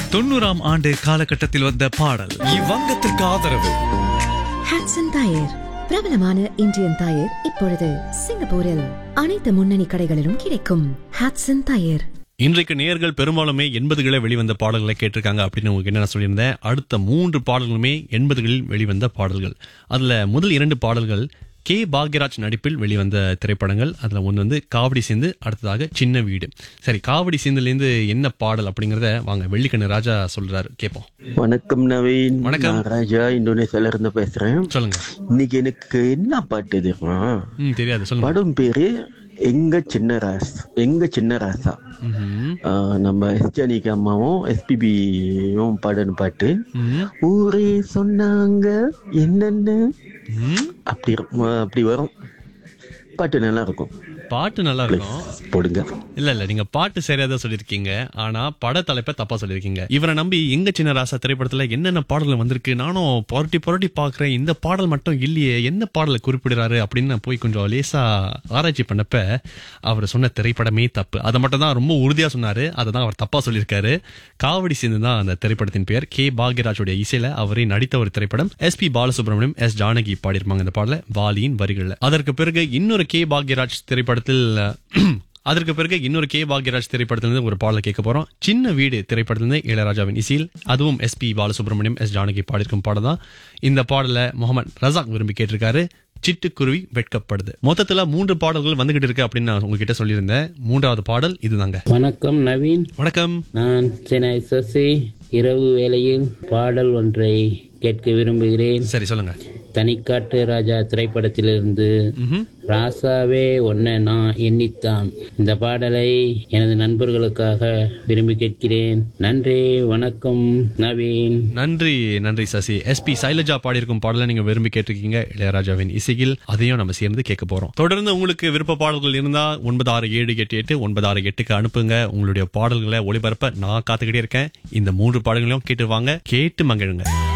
தொண்ணூறாம் ஆண்டு காலகட்டத்தில் வந்த பாடல் இவ்வங்கத்திற்கு ஆதரவு ஹாட்சன் டயர் பிரபலமான இந்தியன் டயர் இப்பொழுது சிங்கப்பூரில் அனைத்து முன்னணி கடைகளிலும் கிடைக்கும் ஹாட்சன் டயர் இன்றைக்கு நேயர்கள் பெரும்பாலுமே எண்பதுகளில் வெளிவந்த பாடல்களை கேட்டிருக்காங்க அப்படின்னு உங்களுக்கு என்ன நான் சொல்லியிருந்தேன் அடுத்த மூன்று பாடல்களுமே எண்பதுகளில் வெளிவந்த பாடல்கள் அதுல முதல் இரண்டு பாடல்கள் கே பாக்யராஜ் நடிப்பில் வெளிவந்த திரைப்படங்கள் அதுல ஒன்று வந்து காவடி சிந்து அடுத்ததாக சின்ன வீடு சரி காவடி சிந்துலேருந்து என்ன பாடல் அப்படிங்கறத வாங்க வெள்ளிக்கண்ணு ராஜா சொல்றாரு கேட்போம் வணக்கம் நவீன் வணக்கம். நான் ராஜா இந்தோனேசியால இருந்து பேசுறேன் சொல்லுங்க இன்னைக்கு எனக்கு என்ன பாட்டு தெரியுமா ம் தெரியாது சொல்லுங்க படம் பேரு எங்க சின்ன ராஸ் எங்க சின்ன ராசா ம்ஹும். ஆஹ் நம்ம எஸ்ஜானிக்கு அம்மாவும் எஸ்பிபியும் பாடின பாட்டு ம். ஊரே சொன்னாங்க என்னென்ன ம். அப்படி இருக்கும் அப்படி வரும் பாட்டு நல்லா இருக்கும் பாட்டு நல்லா இருக்கும் போடுங்க இல்ல இல்ல நீங்க பாட்டு சரியா தான் சொல்லிருக்கீங்க ஆனா பட தலைப்பை தப்பா சொல்லிருக்கீங்க இவரை நம்பி எங்க சின்ன ராசா திரைப்படத்துல என்னென்ன பாடல்கள் வந்திருக்கு நானும் புரட்டி புரட்டி பாக்குறேன் இந்த பாடல் மட்டும் இல்லையே எந்த பாடலை குறிப்பிடுறாரு அப்படின்னு நான் போய் கொஞ்சம் லேசா ஆராய்ச்சி பண்ணப்ப அவர் சொன்ன திரைப்படமே தப்பு அதை மட்டும் தான் ரொம்ப உறுதியா சொன்னாரு அதை தான் அவர் தப்பா சொல்லியிருக்காரு காவடி சிந்து தான் அந்த திரைப்படத்தின் பெயர் கே பாக்யராஜுடைய இசையில அவரே நடித்த ஒரு திரைப்படம் S P Balasubrahmanyam S Janaki பாடியிருப்பாங்க இந்த பாடல வாலியின் வரிகள்ல அதற்கு பிறகு இன்னொரு கே பாக்யராஜ் திரைப்படத்தில் அதற்கு பிறகு இன்னொரு கே பாக்யராஜ் திரைப்படத்திலிருந்து ஒரு பாடலை கேட்க போறோம் சின்ன வீடு திரைப்படத்திலிருந்து இளையராஜாவின் இசையில் அதுவும் S P Balasubrahmanyam S Janaki பாடியிருக்கும் பாடம் தான் இந்த பாடலை முகமது ரசாக் விரும்பி கேட்டிருக்காரு சிட்டுக்குருவி வெட்கப்படுது மொத்தத்துல மூன்று பாடல்கள் வந்துகிட்டு இருக்கு அப்படின்னு நான் உங்ககிட்ட சொல்லியிருந்தேன் மூன்றாவது பாடல் இதுதாங்க வணக்கம் நவீன் வணக்கம் நான் சென்னை சசி இரவு வேளையில் பாடல் ஒன்றை கேட்க விரும்புகிறேன் சரி சொல்லுங்க தனிக்காட்டு ராஜா திரைப்படத்திலிருந்து ராசாவே ஒன்ன நான் எண்ணித்தான் இந்த பாடலை எனது நண்பர்களுக்காக விரும்பி கேட்கிறேன் நன்றி வணக்கம் நவீன் நன்றி நன்றி சசி எஸ்பி சைலஜா பாடியிருக்கும் பாடலை நீங்க விரும்பி கேட்டிருக்கீங்க இளையராஜாவின் இசையில் அதையும் நம்ம சேர்ந்து கேட்க போறோம் தொடர்ந்து உங்களுக்கு விருப்ப பாடல்கள் இருந்தா ஒன்பது ஆறு ஏழு எட்டு எட்டு ஒன்பது ஆறு எட்டுக்கு அனுப்புங்க உங்களுடைய பாடல்களை ஒளிபரப்ப நான் காத்துக்கிட்டே இருக்கேன் இந்த மூன்று பாடல்களையும் கேட்டு வாங்க கேட்டு மகிழுங்க